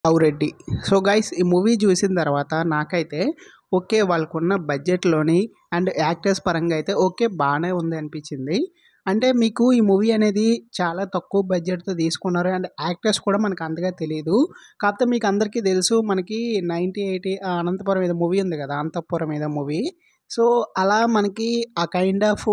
love Reddy so guys ఈ movie చూసిన తర్వాత నాకైతే ఓకే వాళ్ళకున్న బడ్జెట్లోని అండ్ యాక్టర్స్ పరంగా అయితే ఓకే బాగానే ఉంది అనిపించింది అంటే మీకు ఈ మూవీ అనేది చాలా తక్కువ బడ్జెట్తో తీసుకున్నారు అండ్ యాక్టర్స్ కూడా మనకు అంతగా తెలియదు కాకపోతే మీకు అందరికీ తెలుసు మనకి నైంటీ ఎయిటీ అనంతపురం ఏదో మూవీ ఉంది కదా అంతఃపురం ఏదో మూవీ సో అలా మనకి ఆ కైండ్ ఆఫ్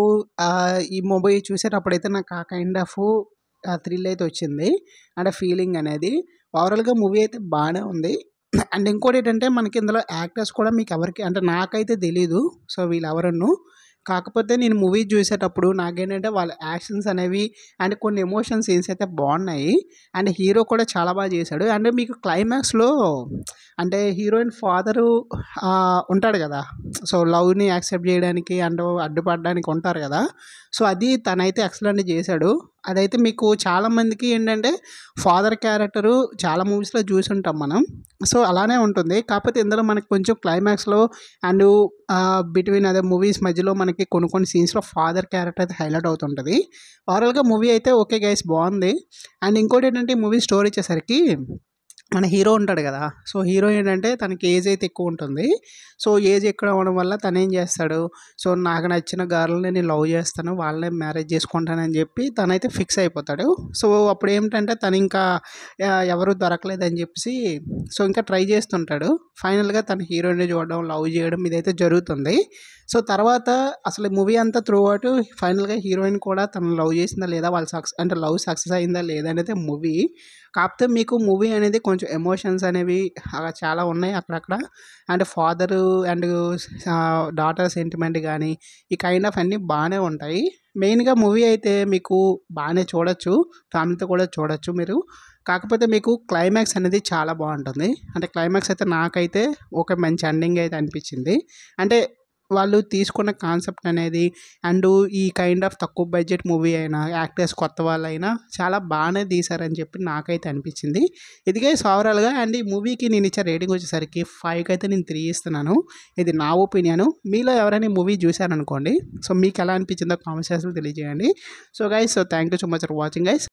ఈ మూవీ చూసేటప్పుడైతే నాకు ఆ కైండ్ ఆఫ్ థ్రిల్ అయితే వచ్చింది అంటే ఫీలింగ్ అనేది ఓవరాల్గా మూవీ అయితే బాగానే ఉంది అండ్ ఇంకోటి ఏంటంటే మనకి ఇందులో యాక్టర్స్ కూడా మీకు ఎవరికి అంటే నాకైతే తెలీదు సో వీళ్ళు ఎవరನ್ನು కాకపోతే నేను మూవీ చూసేటప్పుడు నాకేంటంటే వాళ్ళ యాక్షన్స్ అనేవి అండ్ కొన్ని ఎమోషన్ సీన్స్ అయితే బాగున్నాయి అండ్ హీరో కూడా చాలా బాగా చేశాడు అండ్ మీకు క్లైమాక్స్లో అంటే హీరోయిన్ ఫాదరు ఉంటాడు కదా సో లవ్ని యాక్సెప్ట్ చేయడానికి అండ్ అడ్డుపడడానికి ఉంటారు కదా సో అది తనైతే ఎక్సలెంట్ చేశాడు అదైతే మీకు చాలామందికి ఏంటంటే ఫాదర్ క్యారెక్టరు చాలా మూవీస్లో చూసి ఉంటాం మనం సో అలానే ఉంటుంది కాకపోతే ఇందులో మనకి కొంచెం క్లైమాక్స్లో అండ్ బిట్వీన్ అదే మూవీస్ మధ్యలో మనకి కొన్ని కొన్ని సీన్స్లో ఫాదర్ క్యారెక్టర్ అయితే హైలైట్ అవుతుంటుంది ఓవరాల్గా మూవీ అయితే ఓకే గైస్ బాగుంది అండ్ ఇంకోటి ఏంటంటే ఈ మూవీ స్టోరీ వచ్చేసరికి మన హీరో ఉంటాడు కదా సో హీరో ఏంటంటే తనకి ఏజ్ అయితే ఎక్కువ ఉంటుంది సో ఏజ్ ఎక్కువ అవ్వడం వల్ల తను ఏం చేస్తాడు సో నాకు నచ్చిన గర్ల్ని నేను లవ్ చేస్తాను వాళ్ళనే మ్యారేజ్ చేసుకుంటానని చెప్పి తనైతే ఫిక్స్ అయిపోతాడు సో అప్పుడు ఏమిటంటే తను ఇంకా ఎవరు దొరకలేదని చెప్పేసి సో ఇంకా ట్రై చేస్తుంటాడు ఫైనల్గా తన హీరోయిన్ని చూడడం లవ్ చేయడం ఇదైతే జరుగుతుంది సో తర్వాత అసలు మూవీ అంతా త్రూ అవుట్ ఫైనల్గా హీరోయిన్ కూడా తను లవ్ చేసిందా లేదా వాళ్ళ సక్సెస్ అంటే లవ్ సక్సెస్ అయిందా లేదా అనేది మూవీ కాకపోతే మీకు మూవీ అనేది కొంచెం ఎమోషన్స్ అనేవి అలా చాలా ఉన్నాయి అక్కడక్కడ and father and daughter sentiment కానీ ఈ కైండ్ ఆఫ్ అన్నీ బాగానే ఉంటాయి మెయిన్గా మూవీ అయితే మీకు బాగానే చూడొచ్చు ఫ్యామిలీతో కూడా చూడొచ్చు మీరు కాకపోతే మీకు క్లైమాక్స్ అనేది చాలా బాగుంటుంది అంటే క్లైమాక్స్ అయితే నాకైతే ఒక మంచి ఎండింగ్ అయితే అనిపించింది అంటే వాళ్ళు తీసుకున్న కాన్సెప్ట్ అనేది అండ్ ఈ కైండ్ ఆఫ్ తక్కువ బడ్జెట్ మూవీ అయినా యాక్టర్స్ కొత్త వాళ్ళైనా చాలా బాగానే తీశారని చెప్పి నాకైతే అనిపించింది ఇదిగే ఓవరాల్గా అండ్ ఈ మూవీకి నేను ఇచ్చే రేటింగ్ వచ్చేసరికి ఫైవ్కి అయితే నేను త్రీ ఇస్తున్నాను ఇది నా ఒపీనియన్ మీలో ఎవరైనా మూవీ చూశారనుకోండి సో మీకు ఎలా అనిపించిందో కామెంట్ సెక్షన్లో తెలియజేయండి so guys so thank you so much for watching guys